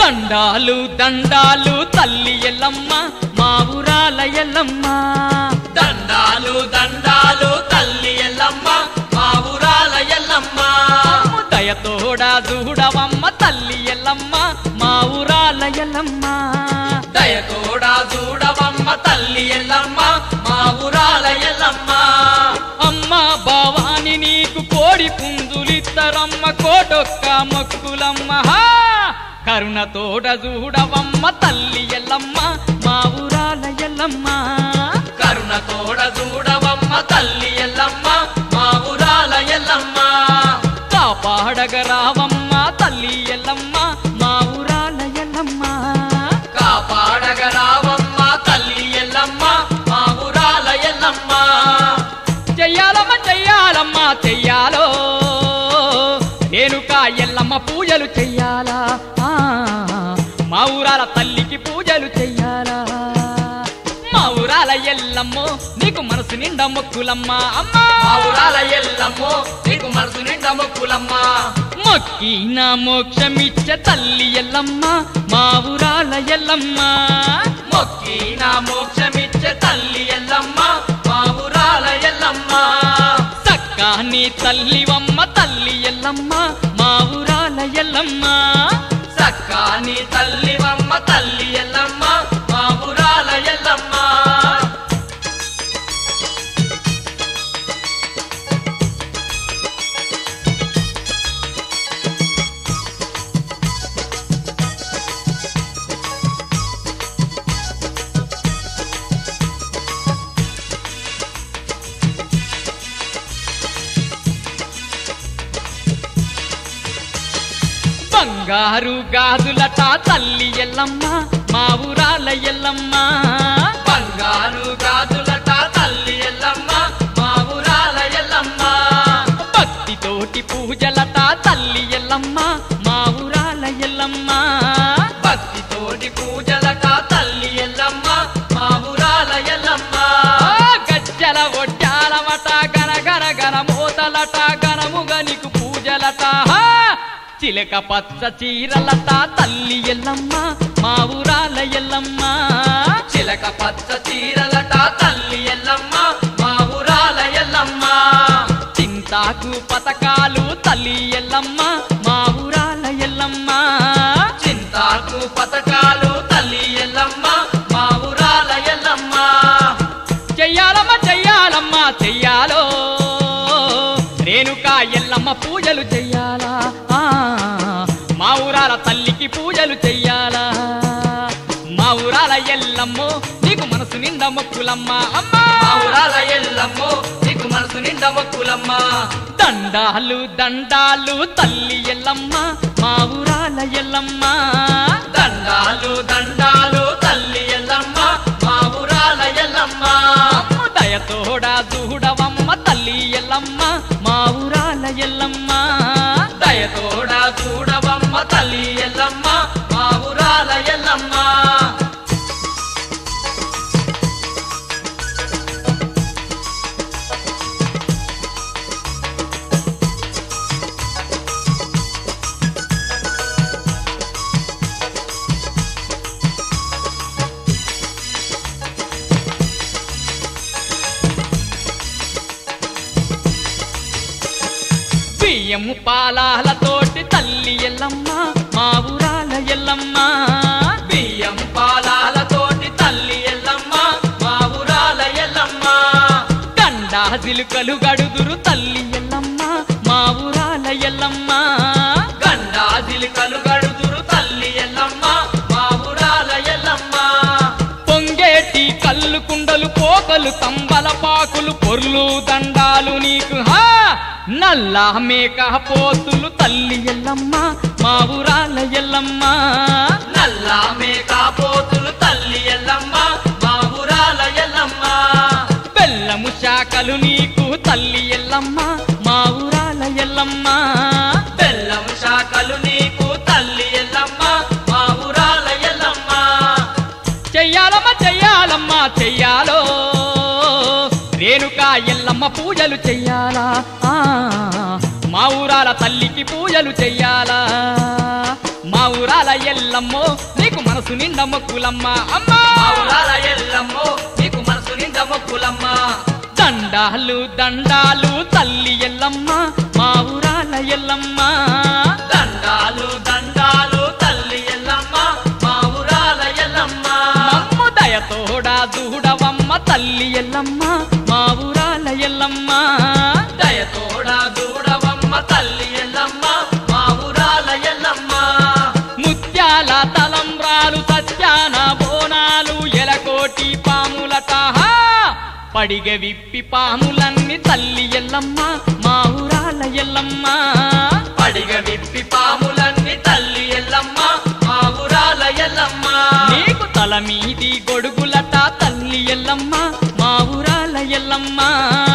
దండాలు దండాలు తల్లి ఎల్లమ్మ మా ఊరాల ఎల్లమ్మ దండాలు దండాలు తల్లి ఎల్లమ్మ మా ఊరాల ఎల్లమ్మ దయతోడా చూడవమ్మ తల్లి ఎల్లమ్మ మా ఊరాల ఎల్లమ్మ దయతోడా చూడవమ్మ తల్లి ఎల్లమ్మ మా ఊరాల ఎల్లమ్మ అమ్మ భవాని నీకు కోడి పుంజులిత్తరమ్మ కోటొక్క మొక్కులమ్మ హా! కరుణతోడ చూడవమ్మ తల్లి ఎల్లమ్మ మా ఊరాల ఎల్లమ్మ కరుణతోడ చూడవమ్మ తల్లి ఎల్లమ్మ మా ఊరాల ఎల్లమ్మ కాపాడగరావమ్మ తల్లి ఎల్లమ్మ మా ఊరాల ఎల్లమ్మ కాపాడగరావమ్మ తల్లి ఎల్లమ్మ మా ఊరాల ఎల్లమ్మ చెయ్యాలమ్మ చెయ్యాలమ్మ చెయ్యాలో నేనుకా ఎల్లమ్మ పూజలు చెయ్యాలా ఆ, మా ఊరాల తల్లికి పూజలు చెయ్యాలా మా ఊరాల ఎల్లమ్మో నీకు మనసు నిండా మొక్కులమ్మ అమ్మా మా ఊరాల ఎల్లమ్మో నీకు మనసు నిండా మొక్కులమ్మ మొక్కి నా మోక్షమిచ్చ తల్లి ఎల్లమ్మ మా ఊరాల ఎల్లమ్మ మొక్కి నా మోక్షమిచ్చే తల్లి ఎల్లమ్మ మా ఊరాల ఎల్లమ్మ సక్కా నీ తల్లివమ్మ తల్లి ఎల్లమ్మ మా ఊరాల ఎల్లమ్మ సక్కాని తల్లివమ్మ తల్లి ఎల్లమ్మ మా ఊరాల ఎల్లమ్మ బంగారు గాజులట తల్లి ఎల్లమ్మ మా ఊరాల ఎల్లమ్మ బంగారు గాజులట తల్లి ఎల్లమ్మ మా ఊరాల ఎల్లమ్మ భక్తితోటి పూజలట తల్లి ఎల్లమ్మ మా ఊరాల ఎల్లమ్మ భక్తితోటి పూజలట తల్లి ఎల్లమ్మ మా ఊరాల ఎల్లమ్మ ఆ గజ్జల ఒడ్డాలమట గన గన గన మోతలట గనముగ నీకు పూజలట హా! చిలక పచ్చ చీరలట తల్లి ఎల్లమ్మ మా ఊరాల ఎల్లమ్మ చిలక పచ్చ చీరలట తల్లి ఎల్లమ్మ మా ఊరాల ఎల్లమ్మ చింతాకు పథకాలు తల్లి ఎల్లమ్మ మా ఊరాల ఎల్లమ్మ చింతాకు పథకాలు తల్లి ఎల్లమ్మ మా ఊరాల ఎల్లమ్మ చెయ్యాలమ్మ చెయ్యాలమ్మ చెయ్యాలో రేణుకా ఎల్లమ్మ పూజలు చెయ్యాలా ఆ, మా ఊరాల తల్లికి పూజలు చెయ్యాలా మా ఊరాల ఎల్లమ్మో నీకు మనసు నిండా మొక్కులమ్మ అమ్మా మా ఊరాల ఎల్లమ్మో నీకు మనసు నిండా మొక్కులమ్మ దండాలు దండాలు తల్లి ఎల్లమ్మ మా ఊరాల ఎల్లమ్మ దండాలు దండాలు తల్లి ఎల్లమ్మ మా ఊరాల ఎల్లమ్మ అమ్మ దయతోడా చూడవమ్మ తల్లి ఎల్లమ్మ మా ఊరాల ఎల్లమ్మ దయతోడా చూడవమ్మ తల్లి ఎల్లమ్మ మా ఊరాల ఎల్లమ్మ బియ్యము పాలాలతోటి తల్లి ఎల్లమ్మ మా ఊరాల ఎల్లమ్మ బియ్యం పాలాలతోటి తల్లి ఎల్లమ్మ మా ఊరాల ఎల్లమ్మ గండా జిలుకలు గడుదురు తల్లి ఎల్లమ్మ మా ఊరాల ఎల్లమ్మ గండా జిలికలు గడుదురు తల్లి ఎల్లమ్మ మా ఊరాల ఎల్లమ్మ పొంగేటి కళ్ళు కుండలు పోకలు తంబల పాకులు పొర్లు దండాలు నీకు హా నల్ల మేక పోతులు తల్లి ఎల్లమ్మ మా ఊరాల ఎల్లమ్మ నల్ల మేకపోతులు తల్లి ఎల్లమ్మ మా ఊరాల ఎల్లమ్మ బెల్లము శాఖలు నీకు తల్లి ఎల్లమ్మ మా ఊరాల ఎల్లమ్మ బెల్లం శాఖలు నీకు తల్లి ఎల్లమ్మ మా ఊరాల ఎల్లమ్మ చెయ్యాలమ్మ చెయ్యాలమ్మ చెయ్యాలో రేణుకా ఎల్లమ్మ పూజలు చెయ్యాలా ఆ, మా ఊరాల తల్లికి పూజలు చెయ్యాలా మా ఊరాల ఎల్లమ్మో నీకు మనసు నిండా మొక్కులమ్మ అమ్మా మా ఊరాల ఎల్లమ్మో నీకు మనసు నిండా మొక్కులమ్మ దండాలు దండాలు తల్లి ఎల్లమ్మ మా ఊరాల ఎల్లమ్మ దండాలు దండాలు తల్లి ఎల్లమ్మ మా ఊరాల ఎల్లమ్మ మమ్ము దయతోడా దూడవమ్మ తల్లి ఎల్లమ్మ మా ఊరాల ఎల్లమ్మ దయతోడా దూడవమ్మ తల్లి ఎల్లమ్మ మా ఊరాల ఎల్లమ్మ ముత్యాల తలంబ్రాలు సత్యాన బోనాలు ఎలకోటి పాములట హా! పడిగ విప్పి పాములన్నీ తల్లి ఎల్లమ్మ మా ఊరాల ఎల్లమ్మ పడిగ విప్పి పాములన్నీ తల్లి ఎల్లమ్మ మా ఊరాల ఎల్లమ్మ నీకు తల మీది గొడుగులట తల్లి ఎల్లమ్మ మా ఊరాల ఎల్లమ్మ